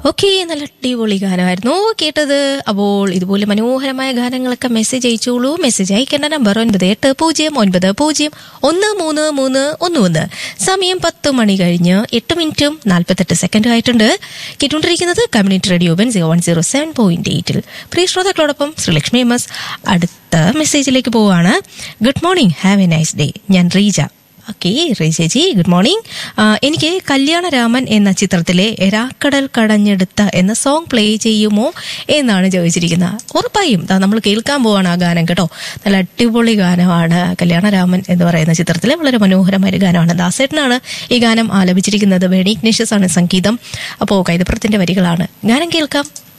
okay നല്ല അടിപൊളി ഗാനമായിരുന്നു കേട്ടത് അപ്പോൾ ഇതുപോലെ മനോഹരമായ ഗാനങ്ങളൊക്കെ മെസ്സേജ് അയച്ചോളൂ മെസ്സേജ് അയക്കേണ്ട നമ്പർ ഒൻപത് എട്ട് പൂജ്യം ഒൻപത് പൂജ്യം ഒന്ന് മൂന്ന് മൂന്ന് ഒന്ന് ഒന്ന് സമയം പത്ത് മണി കഴിഞ്ഞ് എട്ട് മിനിറ്റും നാൽപ്പത്തെട്ട് സെക്കൻഡും ആയിട്ടുണ്ട് കേട്ടുകൊണ്ടിരിക്കുന്നത് കമ്മ്യൂണിറ്റി റേഡിയോ ബെൻ zero one zero seven point എയ്റ്റിൽ പ്രിയ ശ്രോതാക്കളോടൊപ്പം ശ്രീലക്ഷ്മി എം എസ് അടുത്ത മെസ്സേജിലേക്ക് പോവാണ് good morning have a nice day ഞാൻ റീജ ഓക്കെ ചേച്ചി ഗുഡ് മോർണിംഗ് എനിക്ക് കല്യാണരാമൻ എന്ന ചിത്രത്തിലെ എരാക്കടൽ കടഞ്ഞെടുത്ത എന്ന സോങ് പ്ലേ ചെയ്യുമോ എന്നാണ് ചോദിച്ചിരിക്കുന്നത് ഉറപ്പായും ദാ നമ്മൾ കേൾക്കാൻ പോവാണ് ആ ഗാനം കേട്ടോ നല്ല അടിപൊളി ഗാനമാണ് കല്യാണരാമൻ എന്ന് പറയുന്ന ചിത്രത്തിലെ വളരെ മനോഹരമായ ഒരു ഗാനമാണ് ദാസേട്ടനാണ് ഈ ഗാനം ആലപിച്ചിരിക്കുന്നത് വേണി ഇഗ്നേഷ്യസ് ആണ് സംഗീതം അപ്പോൾ കൈതപ്പുറത്തിന്റെ വരികളാണ് ഗാനം കേൾക്കാം